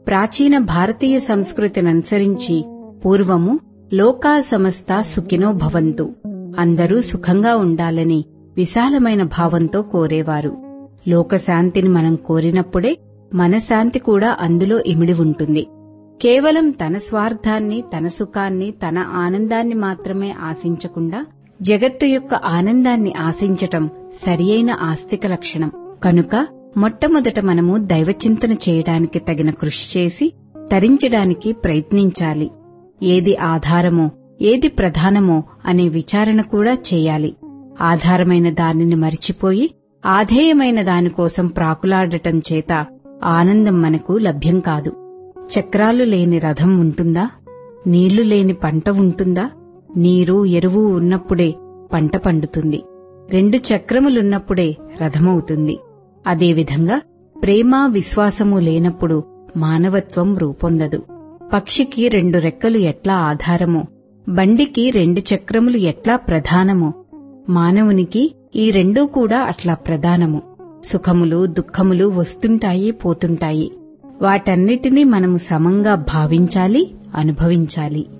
ప్రాచీన భారతీయ సంస్కృతిని అనుసరించి పూర్వము లోకా సమస్త సుఖినో భవంతు అందరూ సుఖంగా ఉండాలని విశాలమైన భావంతో కోరేవారు లోకశాంతిని మనం కోరినప్పుడే మన శాంతి కూడా అందులో ఇమిడి ఉంటుంది కేవలం తన స్వార్థాన్ని తన సుఖాన్ని తన ఆనందాన్ని మాత్రమే ఆశించకుండా జగత్తు యొక్క ఆనందాన్ని ఆశించటం సరియైన ఆస్తిక లక్షణం కనుక మొట్టమొదట మనము దైవచింతన చేయడానికి తగిన కృషి చేసి తరించడానికి ప్రయత్నించాలి ఏది ఆధారమో ఏది ప్రధానమో అనే విచారణ కూడా చేయాలి ఆధారమైన దానిని మరిచిపోయి ఆధేయమైన దానికోసం ప్రాకులాడటం చేత ఆనందం మనకు లభ్యం కాదు చక్రాలు లేని రథం ఉంటుందా నీళ్లు లేని పంట ఉంటుందా నీరు ఎరువు ఉన్నప్పుడే పంట పండుతుంది రెండు చక్రములున్నప్పుడే రథమవుతుంది అదేవిధంగా ప్రేమ విశ్వాసము లేనప్పుడు మానవత్వం రూపొందదు పక్షికి రెండు రెక్కలు ఎట్లా ఆధారమో బండికి రెండు చక్రములు ఎట్లా ప్రధానమో మానవునికి ఈ రెండూ కూడా అట్లా ప్రధానము సుఖములు దుఃఖములు వస్తుంటాయి పోతుంటాయి వాటన్నిటినీ మనము సమంగా భావించాలి అనుభవించాలి